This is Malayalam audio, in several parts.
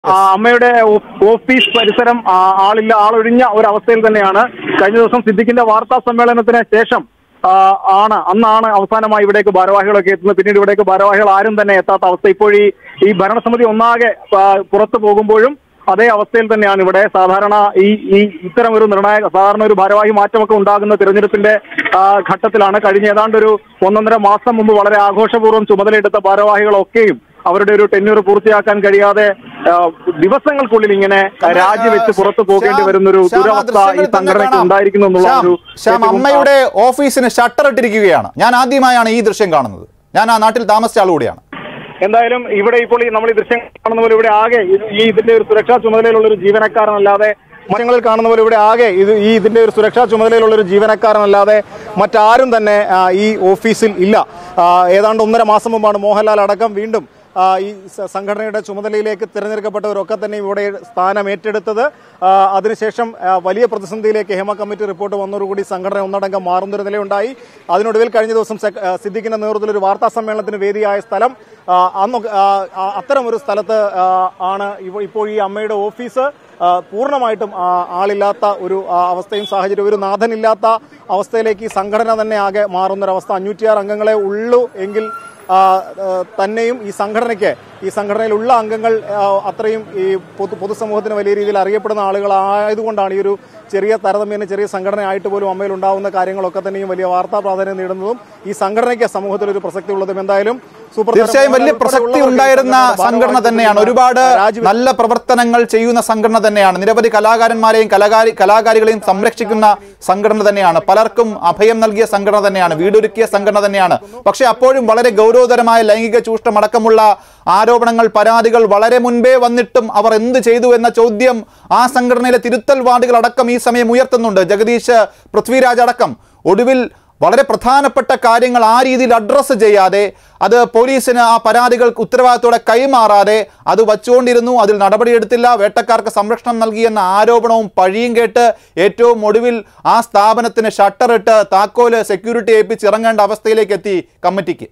ആ, അമ്മയുടെ ഓ- ഓഫീസ് പരിസരം ആ, ആളില്ല ആളൊഴിഞ്ഞ ഒരു അവസ്ഥയിൽ തന്നെയാണ് കഴിഞ്ഞ ദിവസം സിദ്ദിഖിന്റെ വാർത്താ സമ്മേളനത്തിന് ശേഷം ആ, ആണ് അന്നാണ് അവസാനമായി ഇവിടേക്ക് ഭാരവാഹികളൊക്കെ എത്തുന്നത് പിന്നീട് ഇവിടേക്ക് ഭാരവാഹികൾ ആരും തന്നെ എത്താത്ത അവസ്ഥ ഇപ്പോൾ ഈ ഈ ഭരണസമിതി ഒന്നാകെ ആ, പുറത്തു പോകുമ്പോഴും അതേ അവസ്ഥയിൽ തന്നെയാണ് ഇവിടെ സാധാരണ ഈ ഈ ഇത്തരം ഒരു നിർണായക സാധാരണ ഒരു ഭാരവാഹി മാറ്റമൊക്കെ ഉണ്ടാകുന്ന തിരഞ്ഞെടുപ്പിന്റെ ആ, ഘട്ടത്തിലാണ് കഴിഞ്ഞ ഏതാണ്ട് ഒരു ഒന്നൊന്നര മാസം മുമ്പ് വളരെ ആഘോഷപൂർവ്വം ചുമതലയെടുത്ത ഭാരവാഹികളൊക്കെയും അവരുടെ ഒരു ടെന്യൂർ പൂർത്തിയാക്കാൻ കഴിയാതെ ആ, ദിവസങ്ങൾക്കുള്ളിൽ ഇങ്ങനെ രാജിവെച്ച് പുറത്തു പോകേണ്ടി വരുന്ന ഒരു ശ്യാം, ആ ദുരവസ്ഥ ഈ ദൃശ്യങ്ങളിൽ തന്നെ സംഘടനയ്ക്ക് കാണാം. ഉണ്ടായിരിക്കുന്നു എന്നുള്ള ശ്യാം, ഒരു ശ്യാം ഏറ്റവും- അമ്മയുടെ ഓഫീസിന് ഷട്ടർ ഇട്ടിരിക്കുകയാണ് ഞാൻ ആദ്യമായാണ് ഈ ദൃശ്യം കാണുന്നത് ഞാൻ ആ നാട്ടിൽ താമസിച്ച ആളുകൂടിയാണ് എന്തായാലും ഇവിടെ ഇപ്പോൾ ഈ നമ്മൾ ഈ ദൃശ്യം കാണുന്ന പോലെ ഇവിടെ ആകെ ഇത് ഈ ഇതിന്റെ ഒരു സുരക്ഷാ ചുമതലയിലുള്ള ഒരു ജീവനക്കാരനല്ലാതെ മരങ്ങളിൽ കാണുന്ന പോലെ ഇവിടെ ആകെ ഇത് ഈ ഇതിന്റെ ഒരു സുരക്ഷാ ചുമതലയിലുള്ള ഒരു ജീവനക്കാരനല്ലാതെ മറ്റാരും തന്നെ ആ, ഈ ഓഫീസിൽ ഇല്ല ആ, ഏതാണ്ട് ഒന്നര മാസം മുമ്പാണ് മോഹൻലാൽ അടക്കം വീണ്ടും ആ, ഈ സ- സംഘടനയുടെ ചുമതലയിലേക്ക് തിരഞ്ഞെടുക്കപ്പെട്ടവരൊക്കെ തന്നെ ഇവിടെ സ്ഥാനം ഏറ്റെടുത്തത് ആ, അതിനുശേഷം ആ, വലിയ പ്രതിസന്ധിയിലേക്ക് ഹേമ കമ്മിറ്റി റിപ്പോർട്ട് വന്നതോടുകൂടി സംഘടന ഒന്നടങ്കം മാറുന്നൊരു നിലയുണ്ടായി അതിനൊടുവിൽ കഴിഞ്ഞ ദിവസം സെക്- ആ, സിദ്ദിഖിന്റെ നേതൃത്വത്തിൽ ഒരു വാർത്താ സമ്മേളനത്തിന് വേദിയായ സ്ഥലം ആ, അന്ന് അത്തരം ഒരു സ്ഥലത്ത് ആ, ആണ് ഇവ- ഇപ്പോൾ ഈ അമ്മയുടെ ഓഫീസ് ആ, പൂർണ്ണമായിട്ടും ആ, ആളില്ലാത്ത ഒരു ആ, അവസ്ഥയും സാഹചര്യവും ഒരു നാഥനില്ലാത്ത അവസ്ഥയിലേക്ക് ഈ സംഘടന തന്നെ ആകെ മാറുന്നൊരവസ്ഥ അഞ്ഞൂറ്റിയാറ് അംഗങ്ങളെ ഉള്ളൂ എങ്കിൽ ആ, ആ, തന്നെയും ഈ സംഘടനയ്ക്ക് ഈ സംഘടനയിലുള്ള അംഗങ്ങൾ ആ, അത്രയും ഈ പൊതു പൊതുസമൂഹത്തിന് വലിയ രീതിയിൽ അറിയപ്പെടുന്ന ആളുകളായതുകൊണ്ടാണ് ഈ ഒരു ചെറിയ താരതമ്യേന ചെറിയ സംഘടന ആയിട്ട് പോലും അമ്മയിൽ ഉണ്ടാവുന്ന കാര്യങ്ങളൊക്കെ തന്നെയും വലിയ വാർത്താ പ്രാധാന്യം നേടുന്നതും ഈ സംഘടനയ്ക്ക് സമൂഹത്തിൽ ഒരു പ്രസക്തി ഉള്ളതും എന്തായാലും സൂപ്പർ താരം തീർച്ചയായും വലിയ മോഹൻലാൽ പ്രസക്തി ഉൾപ്പെടെയുള്ളവർ ഈ ഉണ്ടായിരുന്ന സംഘടനയുടെ സംഘടന ഭാഗമായിട്ട് തന്നെയാണ് നിൽക്കുന്ന ഒരുപാട് രാജ്യവി- നല്ല പ്രവർത്തനങ്ങൾ ചെയ്യുന്ന സംഘടന തന്നെയാണ് നിരവധി കലാകാരന്മാരെയും കലാകാരി കലാകാരികളെയും സംരക്ഷിക്കുന്ന സംഘടന തന്നെയാണ് പലർക്കും അഭയം നൽകിയ സംഘടന തന്നെയാണ് വീടൊരുക്കിയ സംഘടന തന്നെയാണ് പക്ഷേ അപ്പോഴും വളരെ ഗൗരവതരമായ ലൈംഗിക ചൂഷണം അടക്കമുള്ള ആരോപണങ്ങൾ പരാതികൾ വളരെ മുൻപേ വന്നിട്ടും അവർ എന്ത് ചെയ്തു എന്ന ചോദ്യം ആ സംഘടനയിലെ തിരുത്തൽ വാർഡുകൾ അടക്കം ഈ സമയം ഉയർത്തുന്നുണ്ട് ജഗദീഷ് പൃഥ്വിരാജ് അടക്കം ഒടുവിൽ വളരെ പ്രധാനപ്പെട്ട കാര്യങ്ങൾ ആ രീതിയിൽ അഡ്രസ്സ് ചെയ്യാതെ അത് പോലീസിന് ആ പരാതികൾക്ക് ഉത്തരവാദിത്തോടെ കൈമാറാതെ അത് വച്ചുകൊണ്ടിരുന്നു അതിൽ നടപടിയെടുത്തില്ല വേട്ടക്കാർക്ക് സംരക്ഷണം നൽകിയെന്ന ആരോപണവും പഴിയും കേട്ട് ഏറ്റവും ഒടുവിൽ ആ സ്ഥാപനത്തിന് ഷട്ടറിട്ട് താക്കോല് സെക്യൂരിറ്റി ഏൽപ്പിച്ച് ഇറങ്ങേണ്ട അവസ്ഥയിലേക്ക് എത്തി കമ്മിറ്റിക്ക്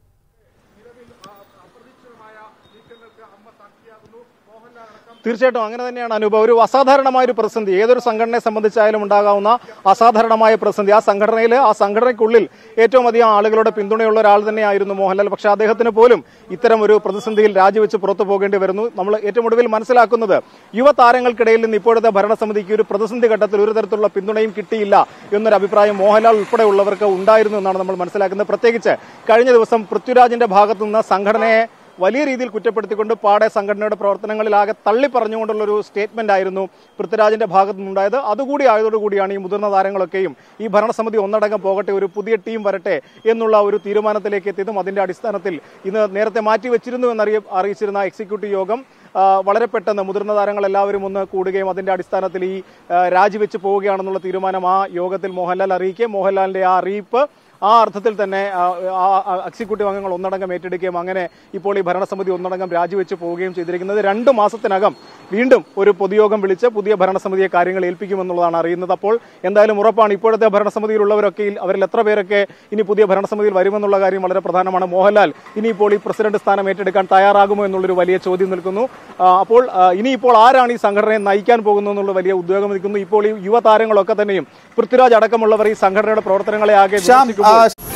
തീർച്ചയായിട്ടും അങ്ങനെ തന്നെയാണ് അനുഭവം ഒരു അസാധാരണമായ ഒരു പ്രതിസന്ധി ഏതൊരു സംഘടനയെ സംബന്ധിച്ചായാലും ഉണ്ടാകാവുന്ന അസാധാരണമായ പ്രതിസന്ധി ആ സംഘടനയിൽ ആ സംഘടനയ്ക്കുള്ളിൽ ഏറ്റവും അധികം ആളുകളുടെ പിന്തുണയുള്ള ഒരാൾ തന്നെയായിരുന്നു മോഹൻലാൽ പക്ഷേ അദ്ദേഹത്തിന് പോലും ഇത്തരം ഒരു പ്രതിസന്ധിയിൽ രാജിവെച്ച് പുറത്തു പോകേണ്ടി വരുന്നു നമ്മൾ ഏറ്റവും ഒടുവിൽ മനസ്സിലാക്കുന്നത് യുവതാരങ്ങൾക്കിടയിൽ നിന്ന് ഇപ്പോഴത്തെ ഭരണസമിതിക്ക് ഒരു പ്രതിസന്ധി ഘട്ടത്തിൽ ഒരു തരത്തിലുള്ള പിന്തുണയും കിട്ടിയില്ല എന്നൊരു അഭിപ്രായം മോഹൻലാൽ ഉൾപ്പെടെയുള്ളവർക്ക് ഉണ്ടായിരുന്നു എന്നാണ് നമ്മൾ മനസ്സിലാക്കുന്നത് പ്രത്യേകിച്ച് കഴിഞ്ഞ ദിവസം പൃഥ്വിരാജിന്റെ ഭാഗത്തു നിന്ന് സംഘടനയെ വലിയ രീതിയിൽ കുറ്റപ്പെടുത്തിക്കൊണ്ട് പാടെ സംഘടനയുടെ പ്രവർത്തനങ്ങളിലാകെ തള്ളി പറഞ്ഞുകൊണ്ടുള്ള ഒരു സ്റ്റേറ്റ്മെന്റ് ആയിരുന്നു പൃഥ്വിരാജിന്റെ ഭാഗത്തു നിന്നുണ്ടായത് അതുകൂടി ആയതോടുകൂടിയാണ് ഈ മുതിർന്ന താരങ്ങളൊക്കെയും ഈ ഭരണസമിതി ഒന്നടങ്കം പോകട്ടെ ഒരു പുതിയ ടീം വരട്ടെ എന്നുള്ള ഒരു തീരുമാനത്തിലേക്ക് എത്തിയതും അതിന്റെ അടിസ്ഥാനത്തിൽ ഇന്ന് നേരത്തെ മാറ്റിവെച്ചിരുന്നു എന്നറിയ അറിയിച്ചിരുന്ന എക്സിക്യൂട്ടീവ് യോഗം ആ, വളരെ പെട്ടെന്ന് മുതിർന്ന താരങ്ങൾ എല്ലാവരും ഒന്ന് കൂടുകയും അതിന്റെ അടിസ്ഥാനത്തിൽ ഈ ആ, രാജിവെച്ച് പോവുകയാണെന്നുള്ള തീരുമാനം ആ യോഗത്തിൽ മോഹൻലാൽ അറിയിക്കുകയും മോഹൻലാലിന്റെ ആ അറിയിപ്പ് ആ അർത്ഥത്തിൽ തന്നെ ആ, ആ, ആ, എക്സിക്യൂട്ടീവ് അംഗങ്ങൾ ഒന്നടങ്കം ഏറ്റെടുക്കുകയും അങ്ങനെ ഇപ്പോൾ ഈ ഭരണസമിതി ഒന്നടങ്കം രാജിവെച്ച് പോവുകയും ചെയ്തിരിക്കുന്നത് രണ്ട് മാസത്തിനകം വീണ്ടും ഒരു പൊതുയോഗം വിളിച്ച് പുതിയ ഭരണസമിതിയെ കാര്യങ്ങൾ ഏൽപ്പിക്കുമെന്നുള്ളതാണ് അറിയുന്നത് അപ്പോൾ എന്തായാലും ഉറപ്പാണ് ഇപ്പോഴത്തെ ഭരണസമിതിയിലുള്ളവരൊക്കെ ഇൽ- അവരിൽ എത്ര പേരൊക്കെ ഇനി പുതിയ ഭരണസമിതിയിൽ വരുമെന്നുള്ള കാര്യം വളരെ പ്രധാനമാണ് മോഹൻലാൽ ഇനിയിപ്പോൾ ഈ പ്രസിഡന്റ് സ്ഥാനം ഏറ്റെടുക്കാൻ തയ്യാറാകുമോ എന്നുള്ളൊരു വലിയ ചോദ്യം നിൽക്കുന്നു ആ, അപ്പോൾ ആ, ഇനിയിപ്പോൾ ആരാണ് ഈ സംഘടനയെ നയിക്കാൻ പോകുന്നത് എന്നുള്ള വലിയ ഉദ്യോഗം നിൽക്കുന്നു ഇപ്പോൾ ഈ യുവതാരങ്ങളൊക്കെ തന്നെയും പൃഥ്വിരാജ് അടക്കമുള്ളവർ ഈ സംഘടനയുടെ പ്രവർത്തനങ്ങളെ ആകെ ശ്യാം വിമർശിക്കുമ്പോൾ ആ,